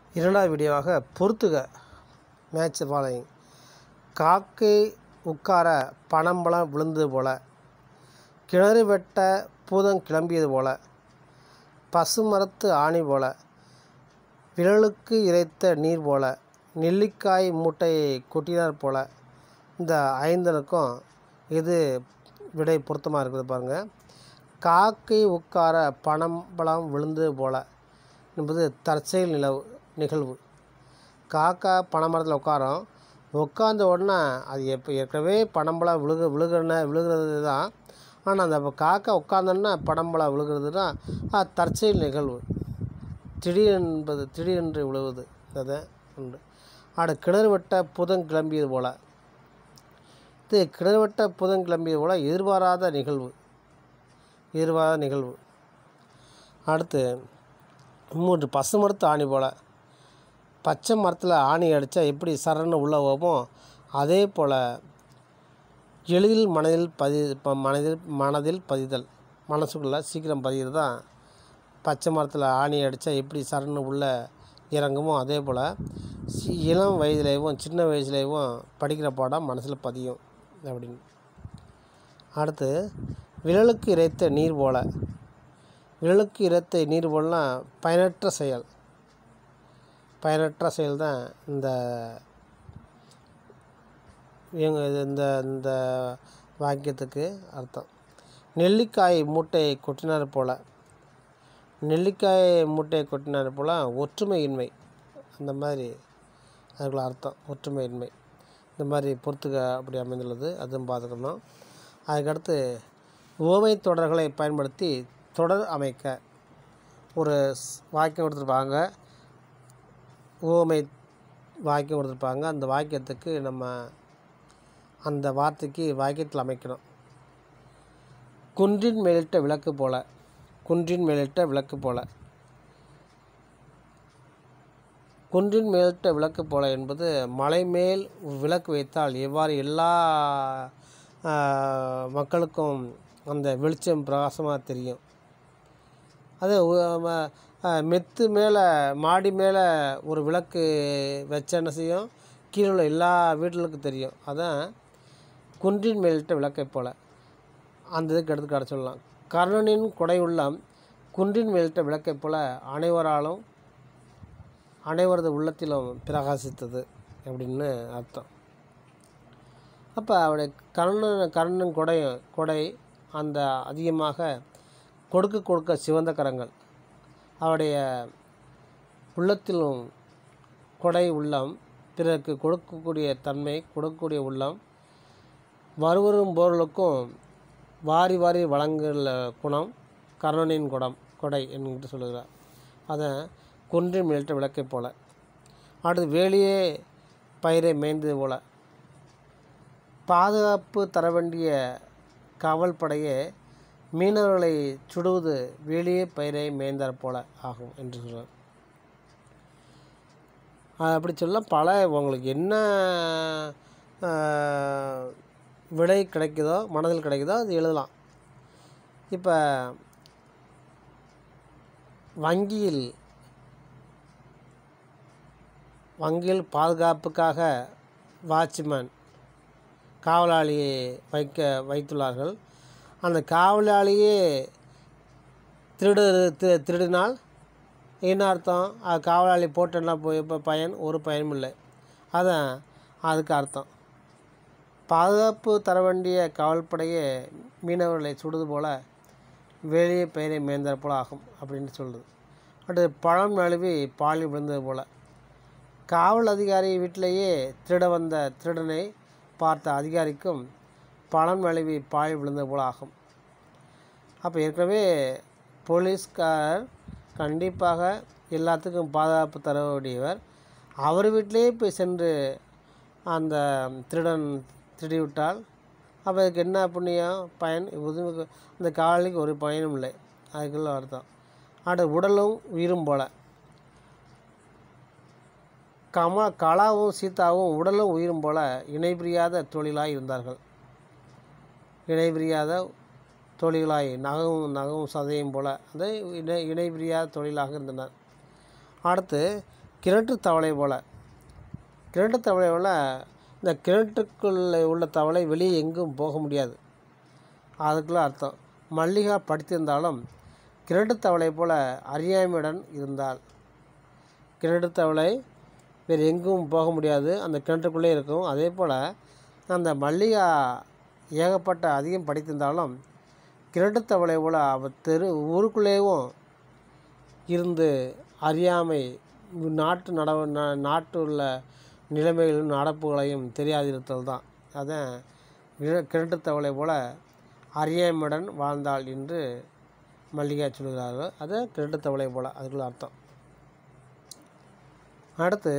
இரண்டாவது வீடியோவாக பொறுத்துக மேட்ச் ஃபாலோயிங் காக்கை உட்கார பனம்பழம் விழுந்தது போல கிணறு வெட்ட பூதம் கிளம்பியது போல பசுமரத்து ஆணி போல விரலுக்கு இறைத்த நீர் போல நெல்லிக்காய் மூட்டையை கொட்டினார் போல இந்த ஐந்தனுக்கும் இது விடை பொருத்தமாக இருக்குது பாருங்கள் காக்கை உட்கார பனம்பழம் விழுந்தது போல என்பது தற்செயல் நிலவு நிகழ்வு காக்கா பனைமரத்தில் உட்காரும் உட்காந்த உடனே அது எப்போ ஏற்கனவே பனம்பழம் விழுக விழுகிறன விழுகிறது தான் ஆனால் அந்த காக்கா உட்காந்தோன்னா பனம்பழம் விழுகிறது தான் அது தற்செயல் நிகழ்வு திடீர் என்பது திடீரென்று விழுவது அதை உண்டு ஆட கிணறு வெட்ட புதன் கிளம்பியது போல இது கிணறு வெட்ட புதன் கிளம்பியது போல எதிர்பாராத நிகழ்வு எதிர்பாராத நிகழ்வு அடுத்து மூன்று பசு மரத்து ஆணி போல் பச்சை மரத்தில் ஆணி அடித்தா எப்படி சரன்னு உள்ளே போமோ அதே போல் எளிதில் மனதில் பதி ப- மனதில் மனதில் பதிதல் மனசுக்குள்ளே சீக்கிரம் பதிகிறது தான் பச்சை மரத்தில் ஆணி அடித்தா எப்படி சரன்னு உள்ளே இறங்குமோ அதே போல் சி- இளம் வயதுலேயும் சின்ன வயசுலேயும் படிக்கிற பாடம் மனசில் பதியும் அப்படின்னு அடுத்து விரலுக்கு இறைத்த நீர் போல விரலுக்கு இறைத்த நீர் போலனா பயனற்ற செயல் பயனற்ற செயல் தான் இந்த இவங்க இது இந்த இந்த வாக்கியத்துக்கு அர்த்தம் நெல்லிக்காய் மூட்டையை கொட்டினார் போல நெல்லிக்காய் மூட்டையை கொட்டினார் போல ஒற்றுமையின்மை அந்த மாதிரி அதுக்குள்ள அர்த்தம் ஒற்றுமையின்மை இந்த மாதிரி பொறுத்துக்க அப்படி அமைந்துள்ளது அதுவும் பார்த்துக்கணும் அதுக்கடுத்து உவமை தொடர்களை பயன்படுத்தி தொடர் அமைக்க ஒரு ஸ்- வாக்கியம் கொடுத்துருப்பாங்க உவமை வாக்கியம் கொடுத்துருப்பாங்க அந்த வாக்கியத்துக்கு நம்ம அந்த வார்த்தைக்கு வாக்கியத்தில் அமைக்கணும் குன்றின் மேலிட்ட விளக்கு போல குன்றின் மேலிட்ட விளக்கு போல குன்றின் மேலிட்ட விளக்கு போல என்பது மலை மேல் விளக்கு வைத்தால் எவ்வாறு எல்லா ஆ, மக்களுக்கும் அந்த வெளிச்சம் பிரகாசமாக தெரியும் அது உ- ம- ஆ, மெத்து மேலே மாடி மேலே ஒரு விளக்கு வச்ச என்ன செய்யும் கீழே உள்ள எல்லா வீட்டுகளுக்கும் தெரியும் அதான் குன்றின் மேலிட்ட விளக்கை போல அந்த இதுக்கு எடுத்துக்காட்டு சொல்லலாம் கர்ணனின் கொடை உள்ளம் குன்றின் மேலிட்ட விளக்கைப் போல அனைவராலும் அனைவரது உள்ளத்திலும் பிரகாசித்தது அப்படின்னு அர்த்தம் அப்போ அவருடைய கர்ணன் கர்ணன் கொடை கொடை அந்த அதிகமாக கொடுக்க கொடுக்க சிவந்த கரங்கள் அவருடைய உள்ளத்திலும் கொடை உள்ளம் பிறருக்கு கொடுக்கக்கூடிய தன்மை கொடுக்கக்கூடிய உள்ளம் வருவரும் போர்களுக்கும் வாரி வாரி வழங்குகிற குணம் கர்ணனின் குடம் கொடை என்று சொல்லுகிறார் அதை குன்றின் மேலிட்ட விளக்கைப் போல அடுத்து வேலியே பயிரை மேய்ந்தது போல பாதுகாப்பு தர வேண்டிய காவல் படையே மீனவர்களை சுடுவது வேலியே பயிரை மேய்ந்தாற் போல ஆகும் என்று சொல்கிறார் அது அப்படி சொல்ல பல உங்களுக்கு என்ன ஆஹ், விடை கிடைக்குதோ மனதில் கிடைக்குதோ அது எழுதலாம் இப்போ வங்கியில் வங்கியில் பாதுகாப்புக்காக வாட்ச்மேன் காவலாளியை வைக்க வைத்துள்ளார்கள் அந்த காவலாளியே திருடு திரு திருடினால் என்ன அர்த்தம் அது காவலாளி போட்டேன்னா போய் இப்போ பயன் ஒரு பயனும் இல்லை அதான் அதுக்கு அர்த்தம் பாதுகாப்பு தர வேண்டிய காவல்படையே மீனவர்களை சுடுது போல வேலையை பெயரை மேய்ந்தாற் போல ஆகும் அப்படின்னு சொல்லுது அடுத்து பழம் நழுவி பாலில் விழுந்தது போல காவல் அதிகாரி வீட்டிலேயே திருட வந்த திருடனை பார்த்த அதிகாரிக்கும் பழம் நழுவி பாலில் விழுந்தது போல ஆகும் அப்போ ஏற்கனவே போலீஸ்காரர் கண்டிப்பாக எல்லாத்துக்கும் பாதுகாப்பு தர வேண்டியவர் அவர் வீட்டிலேயே போய் சென்று அந்த திருடன் திருடிவிட்டால் அப்போ அதுக்கு என்ன புண்ணியம் பயன் எதுவும் அந்த காவலுக்கு ஒரு பயனும் இல்லை அதுக்குள்ள அர்த்தம் அடுத்து உடலும் உயிரும் போல கமா கலாவும் சீதாவும் உடலும் உயிரும் போல இணைபிரியாத தொழிலாய் இருந்தார்கள் இணைபிரியாத தொழிலாய் நகவும் நகவும் சதையும் போல அந்த இணை இணைபிரியாத தொழிலாக இருந்தனர் அடுத்து கிணற்று தவளை போல் கிணற்று தவளை போல் இந்த கிணற்றுக்குள்ளே உள்ள தவளை வெளியே எங்கும் போக முடியாது அதுக்குள்ள அர்த்தம் மல்லிகா படித்திருந்தாலும் கிணற்று தவளை போல் அறியாமையுடன் இருந்தால் கிணற்று தவளை வேறு எங்கும் போக முடியாது அந்த கிணற்றுக்குள்ளே இருக்கும் அதே போல் அந்த மல்லிகா ஏகப்பட்ட அதிகம் படித்திருந்தாலும் கிணற்று தவளை போல் அவ தெரு ஊருக்குள்ளேயும் இருந்து அறியாமை நாட்டு நடவ நா- நாட்டு உள்ள நிலைமைகளும் நடப்புகளையும் தெரியாதிருத்தல் தான் அதான் கிண- கிணற்று தவளை போல அறியாமையுடன் வாழ்ந்தாள் என்று மல்லிகா சொல்கிறார்கள் அது கிணற்று தவளை போல அதுக்குள்ள அர்த்தம் அடுத்து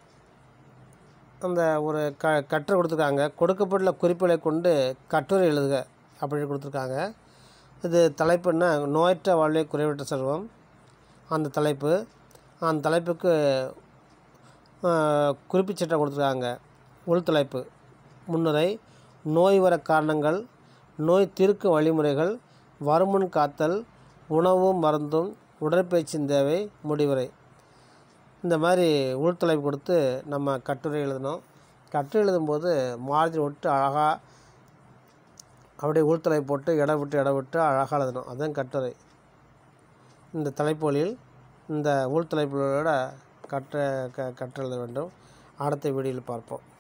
அந்த ஒரு க கட்டுரை கொடுத்துருக்காங்க கொடுக்கப்பட்டுள்ள குறிப்புகளை கொண்டு கட்டுரை எழுதுக அப்படின்னு கொடுத்துருக்காங்க இது தலைப்பு என்ன நோயற்ற வாழ்வே குறைவற்ற செல்வம் அந்த தலைப்பு அந்த தலைப்புக்கு குறிப்பு சட்டம் கொடுத்துருக்காங்க உள் தலைப்பு முன்னுரை நோய் வர காரணங்கள் நோய் தீர்க்கும் வழிமுறைகள் வருமுன் காத்தல் உணவும் மருந்தும் உடற்பயிற்சியின் தேவை முடிவுரை இந்த மாதிரி உள்தலைப்பு கொடுத்து நம்ம கட்டுரை எழுதணும் கட்டுரை எழுதும்போது மார்ஜின் விட்டு அழகாக அப்படியே உள்தலை போட்டு இடம் விட்டு இடம் விட்டு அழகாக எழுதணும் அதுதான் கட்டுரை இந்த தலைப்புகளில் இந்த உள்தலைப்புகளோட கற்ற க கற்று எழுத வேண்டும் அடுத்த வீடியோவில் பார்ப்போம்